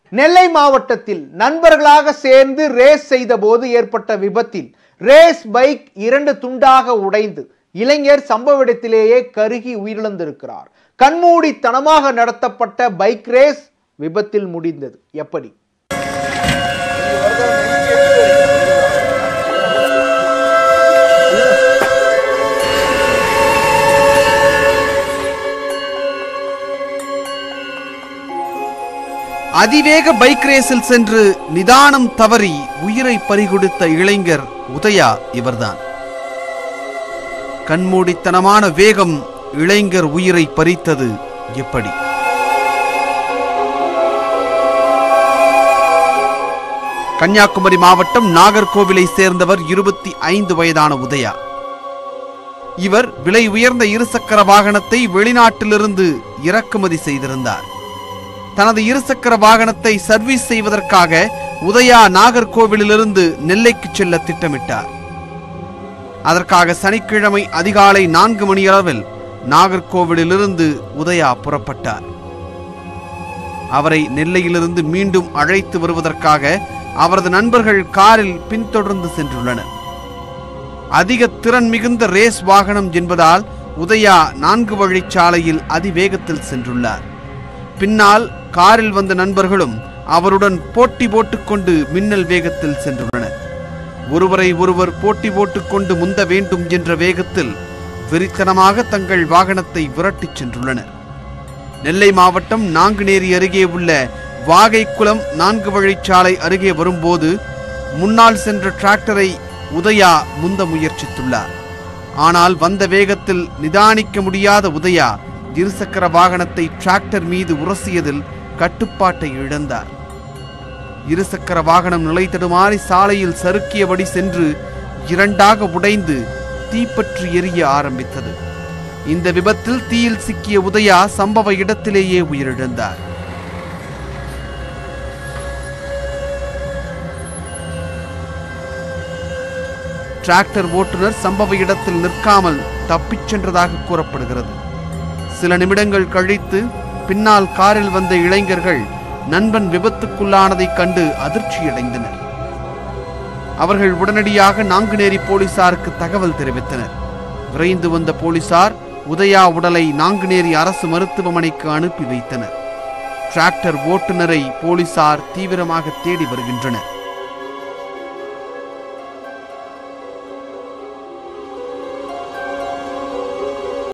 நெல்லை மாவட்டத்தில் நண்பர்களாக சேர்ந்து ரேஸ் செய்த போது ஏற்பட்ட விபத்தில் ரேஸ் பைக் இரண்டு துண்டாக உடைந்து இளைஞர் சம்பவ இடத்திலேயே கருகி உயிரிழந்திருக்கிறார் கண்மூடித்தனமாக நடத்தப்பட்ட பைக் ரேஸ் விபத்தில் முடிந்தது எப்படி அதிவேக பைக் ரேஸில் சென்று நிதானம் தவறி உயிரை பறிகொடுத்த இளைஞர் உதயா இவர்தான் கண்மூடித்தனமான வேகம் இளைஞர் உயிரை பறித்தது எப்படி கன்னியாகுமரி மாவட்டம் நாகர்கோவிலை சேர்ந்தவர் இருபத்தி ஐந்து வயதான உதயா இவர் விலை உயர்ந்த இருசக்கர வாகனத்தை வெளிநாட்டிலிருந்து இறக்குமதி செய்திருந்தார் தனது இருசக்கர வாகனத்தை சர்வீஸ் செய்வதற்காக உதயா நாகர்கோவிலிருந்து நெல்லைக்கு செல்ல திட்டமிட்டார் அதற்காக சனிக்கிழமை அதிகாலை நான்கு மணியளவில் நாகர்கோவிலிருந்து உதயா புறப்பட்டார் அவரை நெல்லையிலிருந்து மீண்டும் அழைத்து வருவதற்காக அவரது நண்பர்கள் காரில் பின்தொடர்ந்து சென்றுள்ளனர் அதிக திறன் மிகுந்த ரேஸ் வாகனம் என்பதால் உதயா நான்கு வழிச்சாலையில் அதிவேகத்தில் சென்றுள்ளார் பின்னால் காரில் வந்த நண்பர்களும் அவருடன் போட்டி போட்டுக்கொண்டு மின்னல் வேகத்தில் சென்றுள்ளனர் ஒருவரை ஒருவர் போட்டி போட்டுக்கொண்டு முந்த வேண்டும் என்ற வேகத்தில் வெறித்தனமாக தங்கள் வாகனத்தை விரட்டிச் சென்றுள்ளனர் நெல்லை மாவட்டம் நாங்குநேரி அருகே உள்ள வாகைக்குளம் நான்கு வழிச்சாலை அருகே வரும்போது முன்னால் சென்ற டிராக்டரை உதயா முந்த முயற்சித்துள்ளார் ஆனால் வந்த வேகத்தில் நிதானிக்க முடியாத உதயா இருசக்கர வாகனத்தை டிராக்டர் மீது உரசியதில் கட்டுப்பாட்டை இழந்தார் இருசக்கர வாகனம் நிலை தடுமாறி சாலையில் சறுக்கியபடி சென்று இரண்டாக உடைந்து தீப்பற்றி எரிய ஆரம்பித்தது இந்த விபத்தில் தீயில் சிக்கிய உதயா சம்பவ இடத்திலேயே உயிரிழந்தார் டிராக்டர் ஓட்டுநர் சம்பவ இடத்தில் நிற்காமல் தப்பிச் சென்றதாக கூறப்படுகிறது சில நிமிடங்கள் கழித்து பின்னால் காரில் வந்த இளைஞர்கள் நண்பன் விபத்துக்குள்ளானதைக் கண்டு அதிர்ச்சியடைந்தனர் அவர்கள் உடனடியாக நாங்குநேரி போலீசாருக்கு தகவல் தெரிவித்தனர் விரைந்து வந்த போலீசார் உதயா உடலை நாங்குநேரி அரசு மருத்துவமனைக்கு அனுப்பி வைத்தனர் டிராக்டர் ஓட்டுநரை போலீசார் தீவிரமாக தேடி வருகின்றனர்